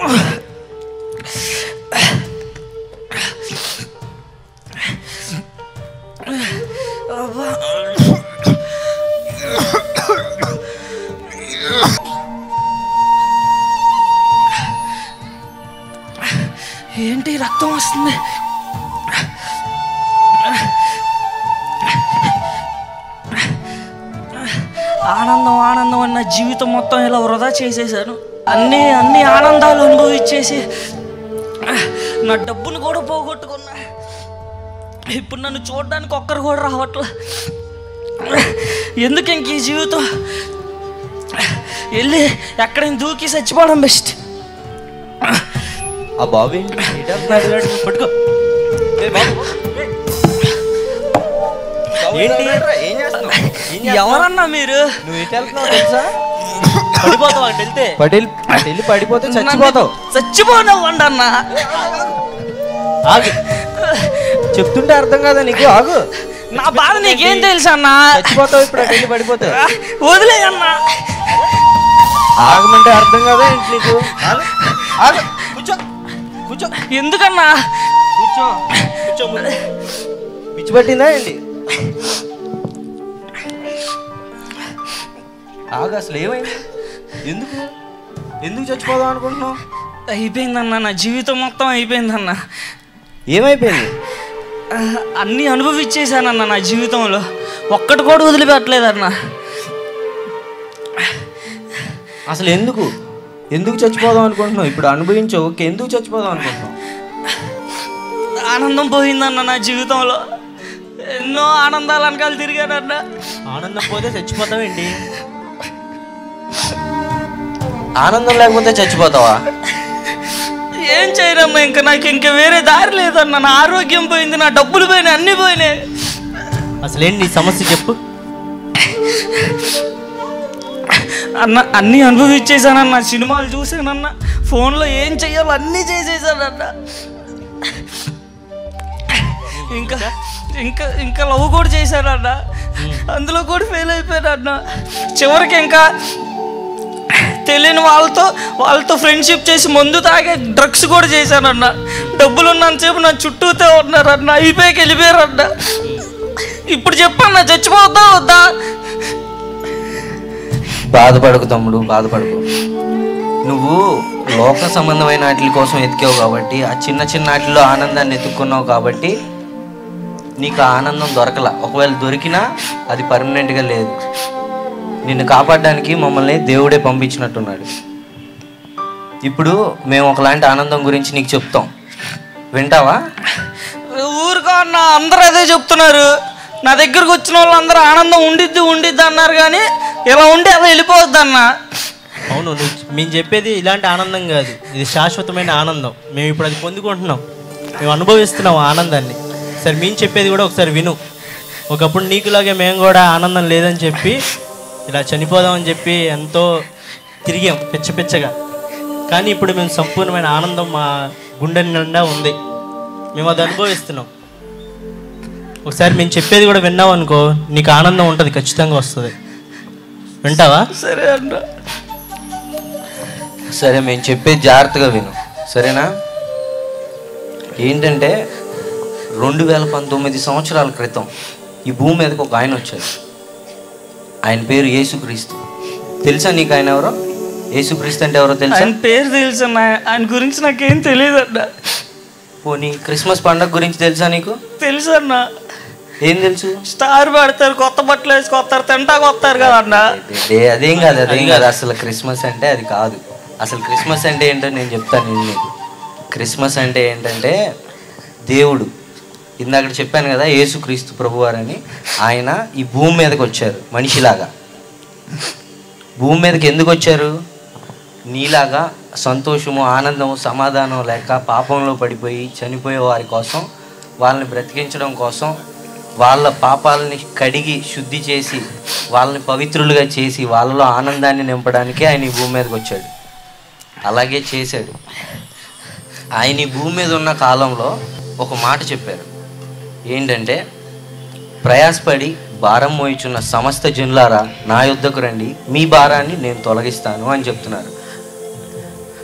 ఏంటి రక్తం వస్తుంది ఆనందం ఆనందం అన్న జీవితం మొత్తం ఇలా వృధా చేసేసాను అన్ని అన్ని ఆనందాలు అనుభవించేసి నా డబ్బును కూడా పోగొట్టుకున్నా ఇప్పుడు నన్ను చూడడానికి ఒక్కరు కూడా రావట్లే ఎందుకు ఇంక ఈ జీవితం వెళ్ళి ఎక్కడైనా దూకి చచ్చిపోవడం బెస్ట్ ఆ బాబు ఏంటి ఎటు వెళ్తున్నాడు వాడు? పట్టుకో ఏ బాబు ఏంటి ఏం చేస్తున్నావు ఏం చేస్తున్నావు? ఎవరన్నా మీరు నువ్వు ఎటు వెళ్తున్నావు తెలుసా పడిపోతావు అటు వెళ్తే పడి అటు వెళ్ళి పడిపోతే చచ్చిపోతావు చచ్చిపోనవ్వండి అన్న ఆగు చెప్తుంటే అర్థం కాదా నీకు ఆగు నా బాధ నీకేం తెలుసు అన్న చచ్చిపోతావు ఇప్పుడు అటు వెళ్ళి పడిపోతావు వదిలే అన్న ఆగమంటే అర్థం కాదా ఏంటి నీకు ఆగు ఆగు కూర్చో కూర్చో ఎందుకన్నా కూర్చో కూర్చో ముందు. పిచ్చి పట్టిందా ఏంటి ఆగు అసలు ఏమైంది ఎందుకు ఎందుకు చచ్చిపోదాం అనుకుంటున్నావు అయిపోయిందన్న నా జీవితం మొత్తం అయిపోయిందన్న ఏమైపోయింది ఆ, అన్నీ అనుభవించేశానన్న నా జీవితంలో ఒక్కటి కూడా వదిలిపెట్టలేదన్న అసలు ఎందుకు ఎందుకు చచ్చిపోదాం అనుకుంటున్నావు ఇప్పుడు అనుభవించవు ఓకే ఎందుకు చచ్చిపోదాం అనుకుంటున్నావు ఆనందం పోయిందన్న నా జీవితంలో ఎన్నో ఆనందాలు వెనకాల తిరిగానన్న ఆనందం పోతే చచ్చిపోతావు ఏంటి ఆనందం లేకపోతే చచ్చిపోతావా ఏం చేయనమ్మా ఇంకా నాకు ఇంకా వేరే దారి లేదన్న నా ఆరోగ్యం పోయింది నా డబ్బులు పోయినాయి అన్నీ పోయినాయి అసలేంటి నీ సమస్య చెప్పు అన్న అన్నీ అనుభవించేశానన్న సినిమాలు చూసానన్న ఫోన్లో ఏం చెయ్యాలో అన్నీ చేసేసానన్న ఇంకా ఇంకా ఇంకా లవ్ కూడా చేశానన్న అందులో కూడా ఫెయిల్ అయిపోయానన్న చివరికి ఇంకా తెలియని వాళ్ళతో వాళ్ళతో ఫ్రెండ్షిప్ చేసి మందు తాగే డ్రగ్స్ కూడా చేశానన్న డబ్బులు ఉన్నంతసేపు నా చుట్టూతో ఉన్నారన్న అయిపోయాక వెళ్ళిపోయారన్న ఇప్పుడు చెప్పన్న చచ్చిపోతా వద్దా బాధపడకు తమ్ముడు బాధపడకు నువ్వు లోక సంబంధమైన వాటి కోసం ఎతికావు కాబట్టి ఆ చిన్న చిన్న వాటిలో ఆనందాన్ని ఎత్తుక్కున్నావు కాబట్టి నీకు ఆ ఆనందం దొరకల ఒకవేళ దొరికినా అది పర్మనెంట్గా లేదు నిన్ను కాపాడడానికి మమ్మల్ని దేవుడే పంపించినట్టున్నాడు ఇప్పుడు మేము ఒకలాంటి ఆనందం గురించి నీకు చెప్తాం వింటావా ఊరుకో అన్న అందరూ అదే చెప్తున్నారు నా దగ్గరకు వచ్చిన వాళ్ళు అందరూ ఆనందం ఉండిద్ది ఉండిద్ది అన్నారు కానీ ఇలా ఉండి అలా వెళ్ళిపోవద్దు అన్న అవును నువ్వు మేము చెప్పేది ఇలాంటి ఆనందం కాదు ఇది శాశ్వతమైన ఆనందం మేము ఇప్పుడు అది పొందుకుంటున్నాం మేము అనుభవిస్తున్నాం ఆ ఆనందాన్ని సరే మేము చెప్పేది కూడా ఒకసారి విను ఒకప్పుడు నీకులాగే మేము కూడా ఆనందం లేదని చెప్పి ఇలా చనిపోదామని చెప్పి ఎంతో తిరిగాం పిచ్చ పిచ్చగా కానీ ఇప్పుడు మేము సంపూర్ణమైన ఆనందం మా గుండె నిండా ఉంది మేము అది అనుభవిస్తున్నాం ఒకసారి మేము చెప్పేది కూడా విన్నావు అనుకో నీకు ఆనందం ఉంటుంది ఖచ్చితంగా వస్తుంది వింటావా సరే అన్న సరే మేము చెప్పేది జాగ్రత్తగా విను సరేనా ఏంటంటే రెండు వేల పంతొమ్మిది సంవత్సరాల క్రితం ఈ భూమి మీదకి ఒక ఆయన వచ్చారు ఆయన పేరు యేసుక్రీస్తు తెలుసా నీకు ఆయన ఎవరో యేసుక్రీస్తు అంటే ఎవరో తెలుసా ఆయన పేరు తెలుసు అన్న ఆయన గురించి నాకేం తెలియదు అన్న పోనీ క్రిస్మస్ పండగ గురించి తెలుసా నీకు తెలుసు అన్న ఏం తెలుసు స్టార్ పెడతారు కొత్త బట్టలు వేసుకొస్తారు తింటాకు వస్తారు కదా అన్న ఏ, అదేం కాదు అదేం కాదు అసలు క్రిస్మస్ అంటే అది కాదు అసలు క్రిస్మస్ అంటే ఏంటో నేను చెప్తాను నేను నీకు క్రిస్మస్ అంటే ఏంటంటే దేవుడు ఇందాక చెప్పాను కదా యేసుక్రీస్తు ప్రభువారని ఆయన ఈ భూమి మీదకి వచ్చారు మనిషిలాగా భూమి మీదకి ఎందుకు వచ్చారు నీలాగా సంతోషము ఆనందము సమాధానం లేక పాపంలో పడిపోయి చనిపోయే వారి కోసం వాళ్ళని బ్రతికించడం కోసం వాళ్ళ పాపాలని కడిగి శుద్ధి చేసి వాళ్ళని పవిత్రులుగా చేసి వాళ్ళలో ఆనందాన్ని నింపడానికే ఆయన ఈ భూమి మీదకి వచ్చాడు అలాగే చేశాడు ఆయన ఈ భూమి మీద ఉన్న కాలంలో ఒక మాట చెప్పారు ఏంటంటే ప్రయాసపడి భారం మోయిచున్న సమస్త జనులారా నా యుద్ధకు రండి మీ భారాన్ని నేను తొలగిస్తాను అని చెప్తున్నారు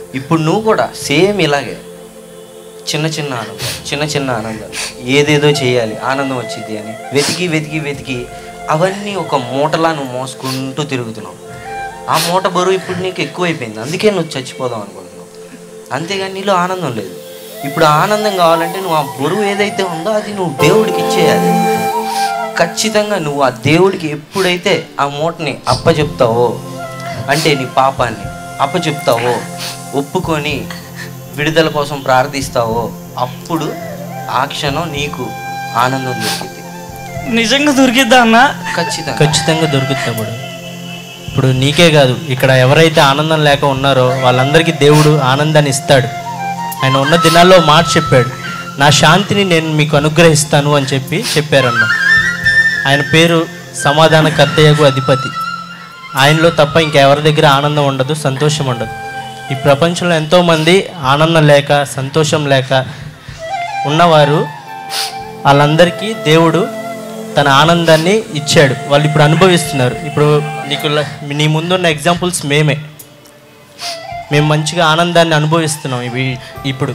ఇప్పుడు నువ్వు కూడా సేమ్ ఇలాగే చిన్న చిన్న ఆనందం చిన్న చిన్న ఆనందం ఏదేదో చేయాలి ఆనందం వచ్చింది అని వెతికి వెతికి వెతికి అవన్నీ ఒక మూటలా నువ్వు మోసుకుంటూ తిరుగుతున్నావు ఆ మూట బరువు ఇప్పుడు నీకు ఎక్కువైపోయింది అందుకే నువ్వు చచ్చిపోదాం అనుకుంటున్నావు అంతేగాని నీలో ఆనందం లేదు ఇప్పుడు ఆ ఆనందం కావాలంటే నువ్వు ఆ బరువు ఏదైతే ఉందో అది నువ్వు దేవుడికి ఇచ్చేయాలి ఖచ్చితంగా నువ్వు ఆ దేవుడికి ఎప్పుడైతే ఆ మూటని అప్పచెప్తావో అంటే నీ పాపాన్ని అప్పచెప్తావో ఒప్పుకొని విడుదల కోసం ప్రార్థిస్తావో అప్పుడు ఆ క్షణం నీకు ఆనందం దొరికింది నిజంగా దొరికిద్దా అన్న ఖచ్చితంగా ఖచ్చితంగా దొరుకుతుంది తమ్ముడు ఇప్పుడు నీకే కాదు ఇక్కడ ఎవరైతే ఆనందం లేక ఉన్నారో వాళ్ళందరికీ దేవుడు ఆనందాన్ని ఇస్తాడు ఆయన ఉన్న దినాల్లో మాట చెప్పాడు నా శాంతిని నేను మీకు అనుగ్రహిస్తాను అని చెప్పి చెప్పారన్న ఆయన పేరు సమాధాన కర్తయ్యకు అధిపతి ఆయనలో తప్ప ఇంకెవరి దగ్గర ఆనందం ఉండదు సంతోషం ఉండదు ఈ ప్రపంచంలో ఎంతోమంది ఆనందం లేక సంతోషం లేక ఉన్నవారు వాళ్ళందరికీ దేవుడు తన ఆనందాన్ని ఇచ్చాడు వాళ్ళు ఇప్పుడు అనుభవిస్తున్నారు ఇప్పుడు నీకు ల- నీ ముందున్న ఎగ్జాంపుల్స్ మేమే మేము మంచిగా ఆనందాన్ని అనుభవిస్తున్నాం ఇవి ఇప్పుడు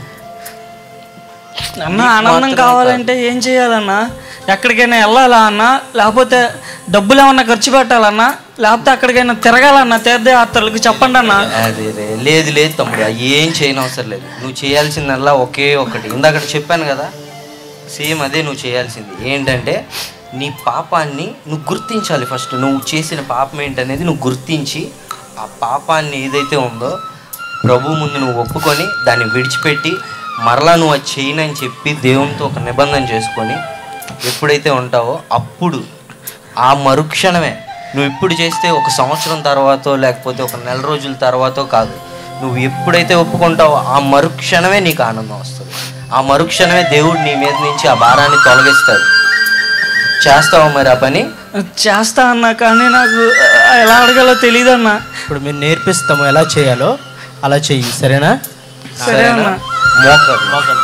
అన్న ఆనందం కావాలంటే ఏం చేయాలన్నా ఎక్కడికైనా వెళ్ళాలా అన్న లేకపోతే డబ్బులు ఏమన్నా ఖర్చు పెట్టాలన్నా లేకపోతే అక్కడికైనా తిరగాలన్నా తీర్థయాత్రలకు చెప్పండి అన్న అదే రే లేదు లేదు తమ్ముడు అవి ఏం చేయని అవసరం లేదు నువ్వు చేయాల్సిందల్లా ఒకే ఒకటి ఇందాక చెప్పాను కదా సేమ్ అదే నువ్వు చేయాల్సింది ఏంటంటే నీ పాపాన్ని నువ్వు గుర్తించాలి ఫస్ట్ నువ్వు చేసిన పాపం ఏంటనేది నువ్వు గుర్తించి ఆ పాపాన్ని ఏదైతే ఉందో ప్రభు ముందు నువ్వు ఒప్పుకొని దాన్ని విడిచిపెట్టి మరలా నువ్వు అది చేయనని చెప్పి దేవునితో ఒక నిబంధన చేసుకొని ఎప్పుడైతే ఉంటావో అప్పుడు ఆ మరుక్షణమే నువ్వు ఇప్పుడు చేస్తే ఒక సంవత్సరం తర్వాతో లేకపోతే ఒక నెల రోజుల తర్వాతో కాదు నువ్వు ఎప్పుడైతే ఒప్పుకుంటావో ఆ మరుక్షణమే నీకు ఆనందం వస్తుంది ఆ మరుక్షణమే దేవుడు నీ మీద నుంచి ఆ భారాన్ని తొలగిస్తాడు చేస్తావా మరి ఆ పని చేస్తా అన్న కానీ నాకు ఆ, ఎలా అడగాలో తెలియదు అన్న ఇప్పుడు మేము నేర్పిస్తాము ఎలా చేయాలో అలా చెయ్యి సరేనా సరే అన్న మోకాలు. మోకాలు.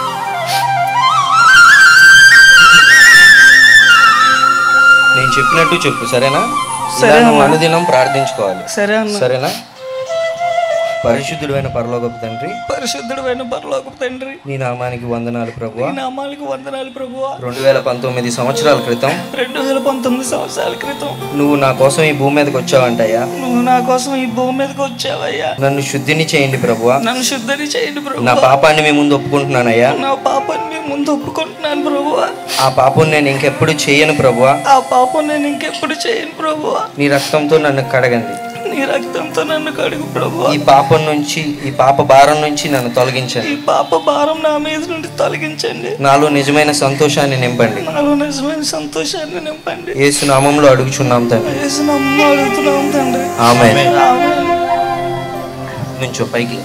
నేను చెప్పినట్టు చెప్పు సరేనా సరే ఇలా నువ్వు అమ్మా. అనుదినం ప్రార్థించుకోవాలి సరే అన్న సరేనా పరిశుద్ధుడైన పరలోకపు తండ్రి పరిశుద్ధుడైన పరలోకపు తండ్రి నీ నామానికి వందనాలు ప్రభు ఈ నామాలకు వందనాలు ప్రభువా రెండు వేల పంతొమ్మిది సంవత్సరాల క్రితం రెండు వేల పంతొమ్మిది సంవత్సరాల క్రితం నువ్వు నా కోసం ఈ భూమి మీదకి వచ్చావంటయ్యా నువ్వు నా కోసం ఈ భూమి మీదకి వచ్చావయ్యా నన్ను శుద్ధిని చేయండి ప్రభువా నన్ను శుద్ధని చేయండి ప్రభు నా పాపాన్ని మీ ముందు ఒప్పుకుంటున్నానయ్యా నా పాపాన్ని మీ ముందు ఒప్పుకుంటున్నాను ప్రభువా ఆ పాపం నేను ఇంకెప్పుడు చేయను ప్రభువా ఆ పాపం నేను ఇంకెప్పుడు చేయను ప్రభువా నీ రక్తంతో నన్ను కడగండి నీ రక్తంతో నన్ను కడుగు ప్రభువా ఈ పాపం నుంచి ఈ పాప భారం నుంచి నన్ను తొలగించండి ఈ పాప భారం నా మీద నుండి తొలగించండి నాలో నిజమైన సంతోషాన్ని నింపండి నాలో నిజమైన సంతోషాన్ని నింపండి యేసు నామంలో అడుగుచున్నాం తండ్రి యేసు నమ్మ అడుగుతున్నాం తండ్రి ఆమె ఆమేన్. నుంచో పైకి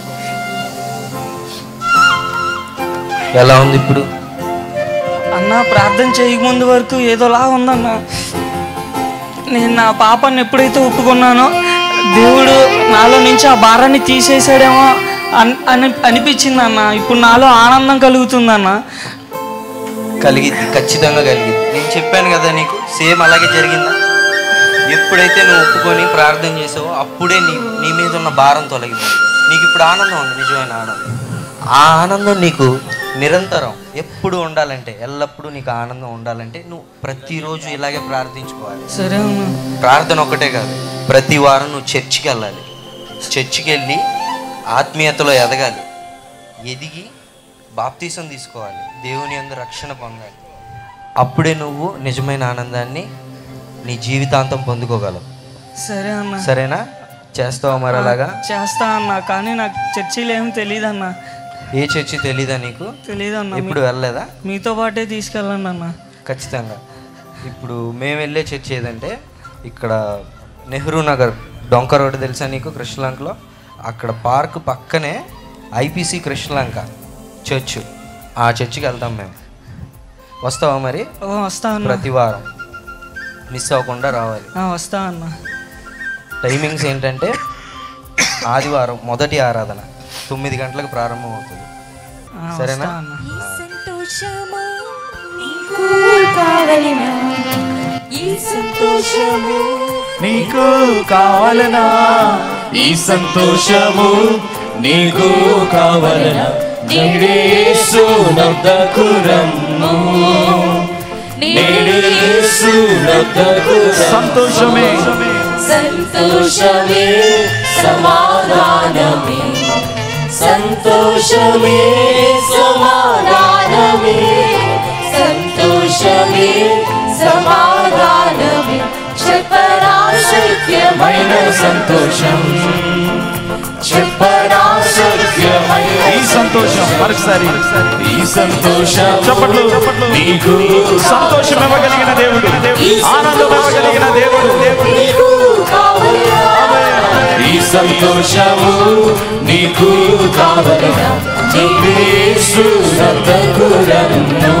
ఎలా ఉంది ఇప్పుడు అన్న ప్రార్థన చేయకముందు వరకు ఏదోలా ఉందన్న నేను నా పాపాన్ని ఎప్పుడైతే ఒప్పుకున్నానో దేవుడు నాలో నుంచి ఆ భారాన్ని తీసేసాడేమో అన్- అని అనిపించింది అన్న ఇప్పుడు నాలో ఆనందం కలుగుతుందన్న కలిగిద్ది ఖచ్చితంగా కలిగిద్ది నేను చెప్పాను కదా నీకు సేమ్ అలాగే జరిగిందా ఎప్పుడైతే నువ్వు ఒప్పుకొని ప్రార్థన చేసావో అప్పుడే నీ నీ మీద ఉన్న భారం తొలగిపోయింది నీకు ఇప్పుడు ఆనందం ఉంది నిజమైన ఆనందం ఆ ఆనందం నీకు నిరంతరం ఎప్పుడు ఉండాలంటే ఎల్లప్పుడూ నీకు ఆనందం ఉండాలంటే నువ్వు ప్రతిరోజు ఇలాగే ప్రార్థించుకోవాలి సరే అన్న ప్రార్థన ఒకటే కాదు ప్రతి వారం నువ్వు చర్చికి వెళ్ళాలి చర్చికి వెళ్ళి ఆత్మీయతలో ఎదగాలి ఎదిగి బాప్తీసం తీసుకోవాలి దేవుని అందు రక్షణ పొందాలి అప్పుడే నువ్వు నిజమైన ఆనందాన్ని నీ జీవితాంతం పొందుకోగలవు సరే అన్న సరేనా చేస్తావా మరి అలాగా చేస్తా అన్న కానీ నాకు చర్చిలో ఏం తెలియదు అన్న ఏ చర్చి తెలీదా నీకు తెలియదు అన్న ఎప్పుడు వెళ్ళలేదా మీతో పాటే తీసుకెళ్ళండి అన్న ఖచ్చితంగా ఇప్పుడు మేము వెళ్ళే చర్చ్ ఏదంటే ఇక్కడ నెహ్రూ నగర్ డొంక రోడ్ తెలుసా నీకు కృష్ణలంకలో అక్కడ పార్క్ పక్కనే ఐపీసీ కృష్ణలంక చర్చ్ ఆ చర్చికి వెళ్తాం మేము వస్తావా మరి ఓ, వస్తా అన్న ప్రతి వారం మిస్ అవ్వకుండా రావాలి ఆ, వస్తా అన్న టైమింగ్స్ ఏంటంటే ఆదివారం మొదటి ఆరాధన తొమ్మిది గంటలకు ప్రారంభం అవుతుంది ఆ, సరేనా వస్తా అన్న సంతోషమా నీకు కావలినా ఈ సంతోషము నీకు కావాలనా ఈ సంతోషము నీకు కావలన నేడేసు నొద్దకు రమ్ము నేడేసు నొద్దకు సంతోషమే సంతోషమే సమాధానమే సంతోషమే సమాధానమే సంతోషమే సమాధానమే చెప్పరాశక్యమైన సంతోషం చెప్పరాశక్యమైన ఈ సంతోషం మరొకసారి ఈ సంతోషం చప్పట్లు నీకు సంతోషం ఇవ్వగలిగిన దేవుడు ఆనందం ఇవ్వగలిగిన దేవుడు నీకు కావలనా ఈ సంతోషము నీకు కావలన నీడేసు నద్దకు రమ్ము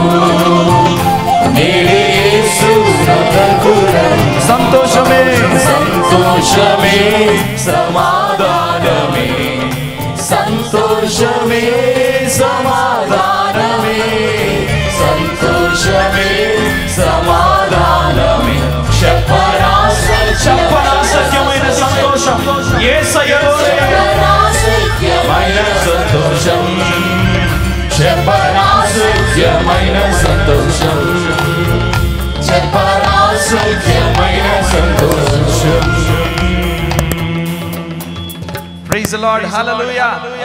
నీడేసు నద్దకు రమ్ము సంతోషమే సంతోషమే సమాధానమే సంతోషమే సమాధానమే సంతోషమే సమాధానమే చెప్పరాస చెప్పరాసఖ్యమైన సంతోషం యేసయ్యలోనే చెప్పరాసఖ్యమైన సంతోషం చెప్పరాసఖ్యమైన సంతోషం చెప్పరాసఖ్యమైన సంతోషం ప్రైజ్ లార్డ్ హల్లెలూయా